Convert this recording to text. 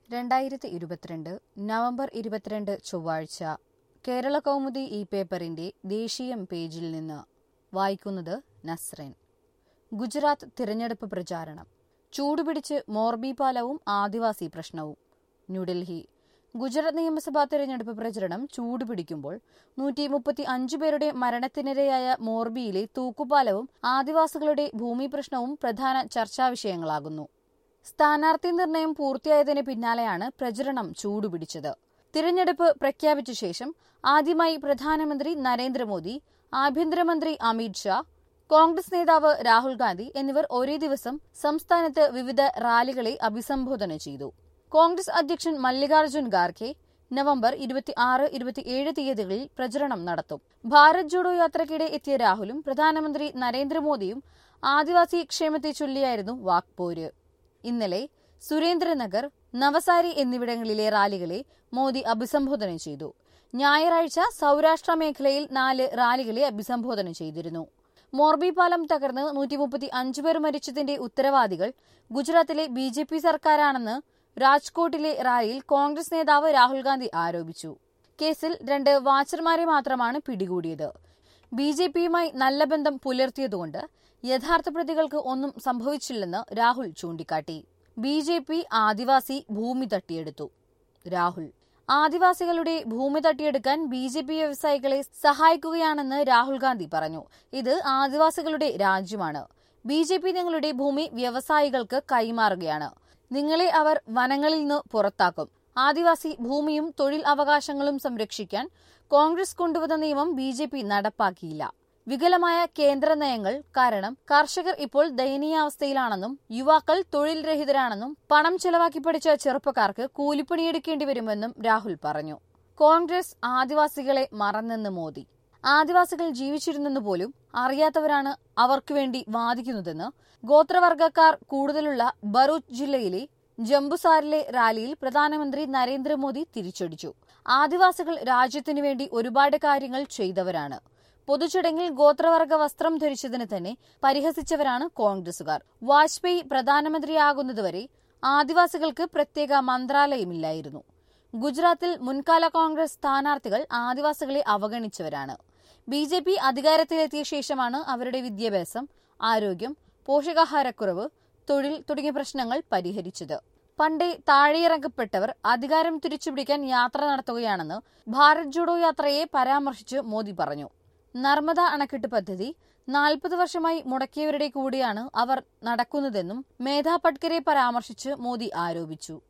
രണ്ടായിരത്തി ഇരുപത്തിരണ്ട് നവംബർ ഇരുപത്തിരണ്ട് ചൊവ്വാഴ്ച കേരള കൗമുദി ഈ പേപ്പറിന്റെ ദേശീയം പേജിൽ നിന്ന് വായിക്കുന്നത് നസ്രൻ ഗുജറാത്ത് തിരഞ്ഞെടുപ്പ് പ്രചാരണം ചൂടുപിടിച്ച് മോർബി പാലവും ആദിവാസി പ്രശ്നവും ന്യൂഡൽഹി ഗുജറാത്ത് നിയമസഭാ തിരഞ്ഞെടുപ്പ് പ്രചരണം ചൂടുപിടിക്കുമ്പോൾ നൂറ്റി മുപ്പത്തി അഞ്ചു പേരുടെ മരണത്തിനിരയായ മോർബിയിലെ തൂക്കുപാലവും ആദിവാസികളുടെ ഭൂമി പ്രശ്നവും പ്രധാന ചർച്ചാവിഷയങ്ങളാകുന്നു സ്ഥാനാർത്ഥി നിർണയം പൂർത്തിയായതിന് പിന്നാലെയാണ് പ്രചരണം ചൂടുപിടിച്ചത് തിരഞ്ഞെടുപ്പ് പ്രഖ്യാപിച്ച ശേഷം ആദ്യമായി പ്രധാനമന്ത്രി നരേന്ദ്രമോദി ആഭ്യന്തരമന്ത്രി അമിത് ഷാ കോൺഗ്രസ് നേതാവ് രാഹുൽ ഗാന്ധി എന്നിവർ ഒരേ ദിവസം സംസ്ഥാനത്ത് വിവിധ റാലികളെ അഭിസംബോധന ചെയ്തു കോൺഗ്രസ് അധ്യക്ഷൻ മല്ലികാർജ്ജുൻ ഖാർഗെ നവംബർ ഇരുപത്തിയാറ് ഇരുപത്തിയേഴ് തീയതികളിൽ പ്രചരണം നടത്തും ഭാരത് ജോഡോ യാത്രയ്ക്കിടെ എത്തിയ രാഹുലും പ്രധാനമന്ത്രി നരേന്ദ്രമോദിയും ആദിവാസി ക്ഷേമത്തെ ചൊല്ലിയായിരുന്നു വാക്പോര് ഇന്നലെ സുരേന്ദ്രനഗർ നവസാരി എന്നിവിടങ്ങളിലെ റാലികളെ മോദി അഭിസംബോധന ചെയ്തു ഞായറാഴ്ച സൗരാഷ്ട്ര മേഖലയിൽ നാല് റാലികളെ അഭിസംബോധന ചെയ്തിരുന്നു മോർബി പാലം തകർന്ന് നൂറ്റി മുപ്പത്തി അഞ്ചു പേർ മരിച്ചതിന്റെ ഉത്തരവാദികൾ ഗുജറാത്തിലെ ബി ജെ പി സർക്കാരാണെന്ന് രാജ്കോട്ടിലെ റാലിയിൽ കോൺഗ്രസ് നേതാവ് രാഹുൽ ഗാന്ധി ആരോപിച്ചു കേസിൽ രണ്ട് വാച്ചർമാരെ മാത്രമാണ് പിടികൂടിയത് ബി ജെ പിയുമായി നല്ല ബന്ധം പുലർത്തിയതുകൊണ്ട് യഥാർത്ഥ പ്രതികൾക്ക് ഒന്നും സംഭവിച്ചില്ലെന്ന് രാഹുൽ ചൂണ്ടിക്കാട്ടി ബി ജെ പി ആദിവാസി ഭൂമി തട്ടിയെടുത്തു രാഹുൽ ആദിവാസികളുടെ ഭൂമി തട്ടിയെടുക്കാൻ ബി ജെ പി വ്യവസായികളെ സഹായിക്കുകയാണെന്ന് രാഹുൽ ഗാന്ധി പറഞ്ഞു ഇത് ആദിവാസികളുടെ രാജ്യമാണ് ബി ജെ പി നിങ്ങളുടെ ഭൂമി വ്യവസായികൾക്ക് കൈമാറുകയാണ് നിങ്ങളെ അവർ വനങ്ങളിൽ നിന്ന് പുറത്താക്കും ആദിവാസി ഭൂമിയും തൊഴിൽ അവകാശങ്ങളും സംരക്ഷിക്കാൻ കോൺഗ്രസ് കൊണ്ടുവന്ന നിയമം ബി ജെ പി നടപ്പാക്കിയില്ല വികലമായ കേന്ദ്ര നയങ്ങൾ കാരണം കർഷകർ ഇപ്പോൾ ദയനീയാവസ്ഥയിലാണെന്നും യുവാക്കൾ തൊഴിൽ രഹിതരാണെന്നും പണം ചെലവാക്കി പഠിച്ച ചെറുപ്പക്കാർക്ക് കൂലിപ്പണിയെടുക്കേണ്ടി വരുമെന്നും രാഹുൽ പറഞ്ഞു കോൺഗ്രസ് ആദിവാസികളെ മറന്നെന്ന് മോദി ആദിവാസികൾ ജീവിച്ചിരുന്നെന്ന് പോലും അറിയാത്തവരാണ് അവർക്ക് വേണ്ടി വാദിക്കുന്നതെന്ന് ഗോത്രവർഗക്കാർ കൂടുതലുള്ള ബറൂച്ച് ജില്ലയിലെ ജംബുസാരിലെ റാലിയിൽ പ്രധാനമന്ത്രി നരേന്ദ്രമോദി തിരിച്ചടിച്ചു ആദിവാസികൾ രാജ്യത്തിനു വേണ്ടി ഒരുപാട് കാര്യങ്ങൾ ചെയ്തവരാണ് പൊതുചടങ്ങിൽ ഗോത്രവർഗ വസ്ത്രം ധരിച്ചതിന് തന്നെ പരിഹസിച്ചവരാണ് കോൺഗ്രസുകാർ വാജ്പേയി പ്രധാനമന്ത്രിയാകുന്നതുവരെ ആദിവാസികൾക്ക് പ്രത്യേക മന്ത്രാലയമില്ലായിരുന്നു ഗുജറാത്തിൽ മുൻകാല കോൺഗ്രസ് സ്ഥാനാർത്ഥികൾ ആദിവാസികളെ അവഗണിച്ചവരാണ് ബി ജെ പി അധികാരത്തിലെത്തിയ ശേഷമാണ് അവരുടെ വിദ്യാഭ്യാസം ആരോഗ്യം പോഷകാഹാരക്കുറവ് തൊഴിൽ തുടങ്ങിയ പ്രശ്നങ്ങൾ പരിഹരിച്ചത് പണ്ടേ താഴെയിറക്കപ്പെട്ടവർ അധികാരം തിരിച്ചുപിടിക്കാൻ യാത്ര നടത്തുകയാണെന്ന് ഭാരത് ജോഡോ യാത്രയെ പരാമർശിച്ച് മോദി പറഞ്ഞു നർമ്മദ അണക്കെട്ട് പദ്ധതി നാൽപ്പത് വർഷമായി മുടക്കിയവരുടെ കൂടെയാണ് അവർ നടക്കുന്നതെന്നും മേധാ പട്കരെ പരാമർശിച്ച് മോദി ആരോപിച്ചു